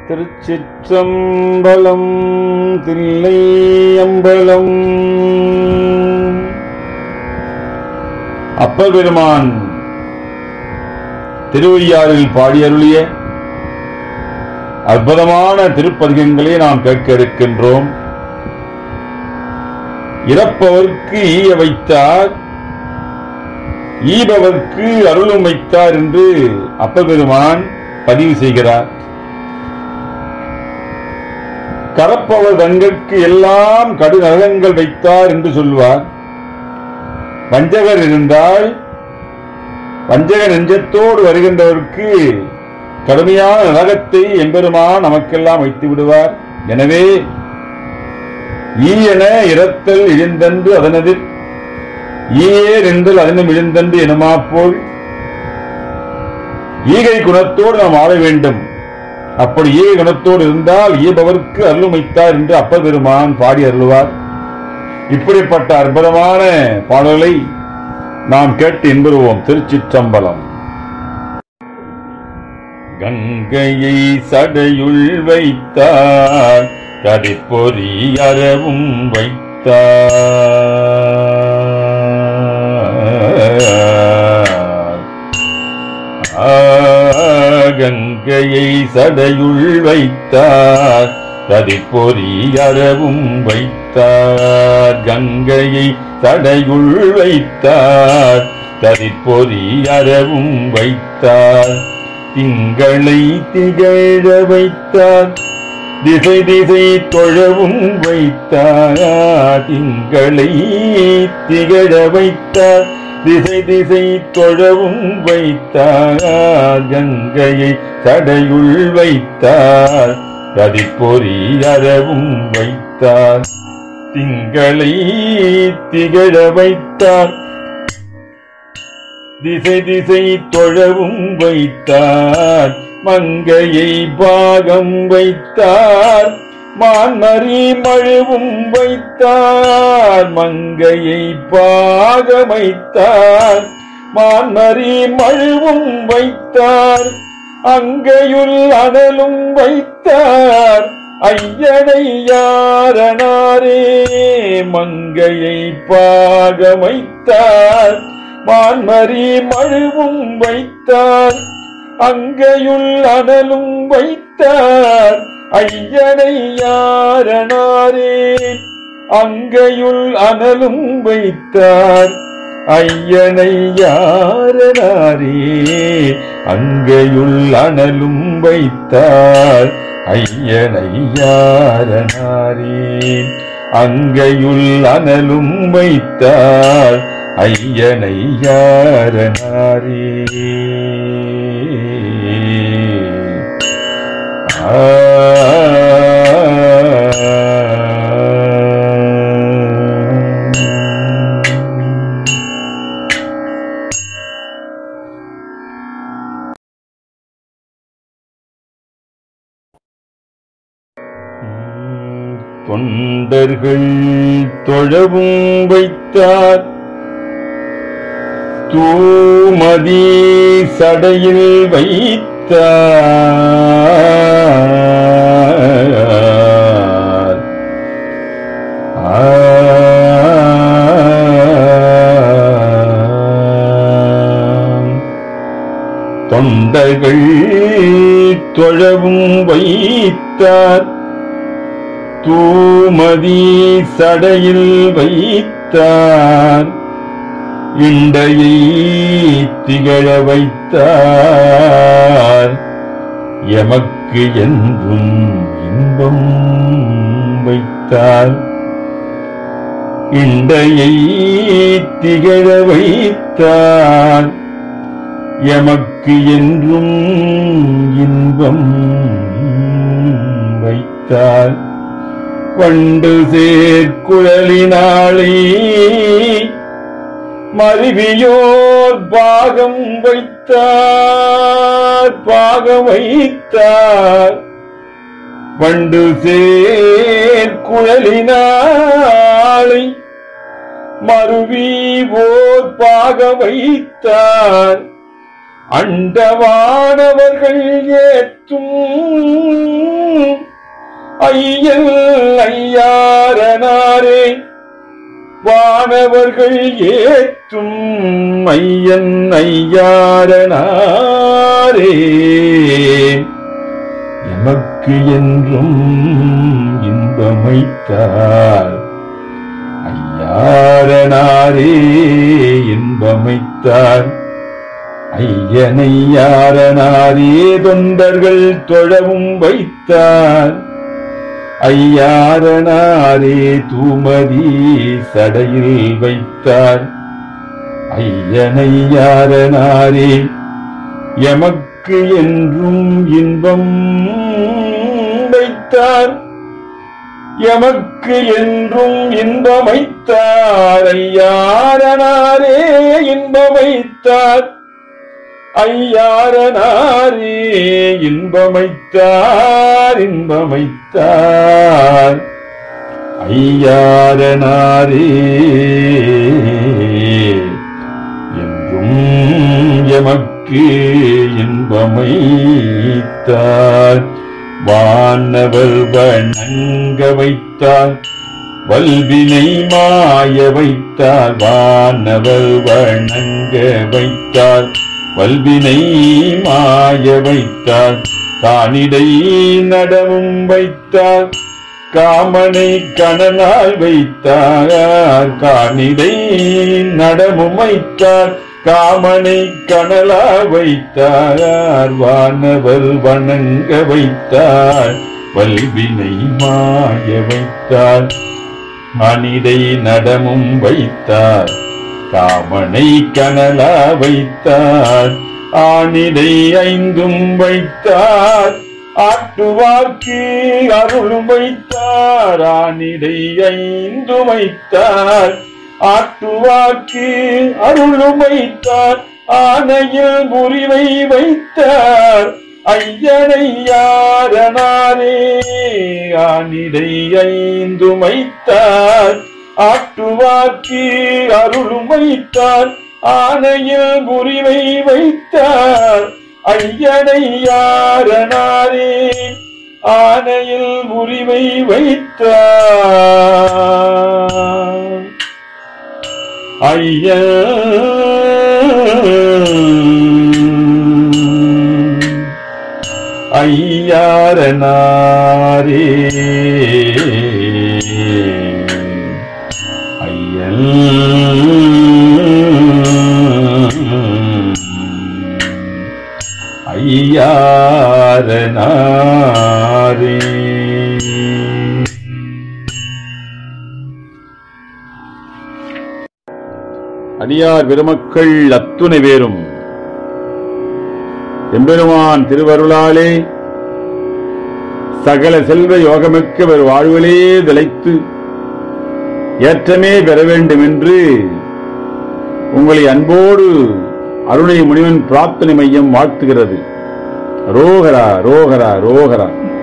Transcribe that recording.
திருச்சிற்றம்பலம் தில்லை அம்பலம் அப்பர் பெருமான் திருவையாறில் பாடியருளிய அற்புதமான திருப்பதிகங்களை நாம் கேட்க இருக்கின்றோம் இறப்பவர்க்கு ஈய வைத்தார் ஈபவர்க்கு அருளும் வைத்தார் என்று அப்பர் பெருமான் பதிவு செய்கிறார் கரப்பவர் தங்களுக்கு எல்லாம் கடு நரகங்கள் வைத்தார் என்று சொல்வார் வஞ்சகர் இருந்தால் வஞ்சக நெஞ்சத்தோடு வருகின்றவருக்கு கடுமையான நரகத்தை எம்பெருமான் நமக்கெல்லாம் வைத்து விடுவார் எனவே ஈயென இரத்தல் இழிந்தன்று அதனதில் ஈயே நின்றல் அதனும் இழிந்தன்று எனுமா போல் ஈகை குணத்தோடு நாம் ஆள வேண்டும் அப்படி ஈகை குணத்தோடு இருந்தால் ஈபவர்க்கு அருளும் வைத்தார் என்று அப்பர் பெருமான் பாடி அருளுவார் இப்படிப்பட்ட அற்புதமான பாடலை நாம் கேட்டு இன்புறுவோம் திருச்சிற்றம்பலம் கங்கையை சடையுள் வைத்தார் கதிப்பொறி அறவும் வைத்தார் ஆ, கங்கையை சடையுள் வைத்தார் கதிப்பொறி அறவும் வைத்தார் கங்கையை சடையுள் வைத்தார் கதிப்பொறி அறவும் வைத்தார் திங்களை திகழ வைத்தார் திசை திசை தொழவும் வைத்தார் திங்களை திகழ வைத்தார் திசை திசை தொழவும் வைத்தார் கங்கையை தடையுள் வைத்தார் கதிப்பொறி அறவும் வைத்தார் திங்களை திகழ வைத்தார் திசை திசை தொழவும் வைத்தார் மங்கையை பாகம் வைத்தார் மான்மறி மழுவும் வைத்தார் மங்கையை பாக வைத்தார் மான்மறி மழுவும் வைத்தார் அங்கையுள் அனலும் வைத்தார் ஐயனை யாரனாரே மங்கையை பாக வைத்தார் மான்மறி மழுவும் வைத்தார் அங்கையுள் அனலும் வைத்தார் ஐயனை யாரனாரே அங்கையுள் அனலும் வைத்தார் ஐயனை யாரனாரே அங்கையுள் அனலும் வைத்தார் ஐயனை யாரனாரே அங்கையுள் அனலும் வைத்தார் ஐயனை யாரனாரே தொண்டர்கள் தொழவும் வைத்தார் தூமதி சடையில் வைத்தார் ஆம். தொண்டர்கள் தொழவும் வைத்தார் தூமதி சடையில் வைத்தார் இண்டையை திகழ வைத்தார் எமக்கு என்றும் இன்பம் வைத்தார் இண்டையை திகழ வைத்தார் எமக்கு என்றும் இன்பம் வைத்தார் வண்டு சேர்க்குழலினாளே மருவியோர் பாகம் வைத்தார் பாகம் வைத்தார் வண்டு சேர்க்குழலினாளை மருவி ஓர் பாக வைத்தார் அண்டவானவர்கள் ஏற்றும் ஐயல் ஐயாரனாரே வானவர்கள் ஏற்றும் ஐயன் ஐயாரனாரே எமக்கு என்றும் இன்பமைத்தார் ஐயாரனாரே இன்பமைத்தார் ஐயனையாரனாரே தொண்டர்கள் தொழவும் வைத்தார் ஐயாரனாரே தூமதி சடையில் வைத்தார் ஐயனையாரனாரே எமக்கு என்றும் இன்பம் வைத்தார் எமக்கு என்றும் இன்பமைத்தார் ஐயாரனாரே இன்பமைத்தார் ஐயாரனாரே இன்பமைத்தார் இன்பமைத்தார் ஐயாரனாரே என்றும் எமக்கு இன்பமைத்தார் வானவர் வணங்க வைத்தார் வல்வினை மாய வைத்தார் வானவர் வணங்க வைத்தார் வல்வினை மாய வைத்தார் காணிடை நடவும் வைத்தார் காமனை கணனால் வைத்தார் காணிடை நடமும் வைத்தார் காமனை கணலா வைத்தார் வானவர் வணங்க வைத்தார் வல்வினை மாய வைத்தார் அனிதை நடமும் வைத்தார் காமனை கனலா வைத்தார் ஆனிடை ஐந்தும் வைத்தார் ஆட்டுவார்க்கு அருளும் வைத்தார் ஆனிடை ஐந்தும் வைத்தார் ஆட்டுவார்க்கு அருளும் வைத்தார் ஆனையில் முறிவை வைத்தார் ஐயனையாரனாரே ஆனிடை ஐந்து வைத்தார் ஆட்டுவார்க்கு அருளும் வைத்தார் ஆனையில் முறிவை வைத்தார் ஐயனையாரனாரே ஆனையில் முறிவை வைத்தார் ஐய ஐயாரனாரே ஐயல் ஐயாரனாரே அடியார் பெருமக்கள் அத்துணை பேரும் எம்பெருமான் திருவருளாலே சகல செல்வ யோகமிக்க ஒரு வாழ்விலே திளைத்து ஏற்றமே பெற வேண்டும் என்று உங்களை அன்போடு அருணை முனிவன் பிரார்த்தனை மையம் வாழ்த்துகிறது ரோகரா ரோகரா ரோகரா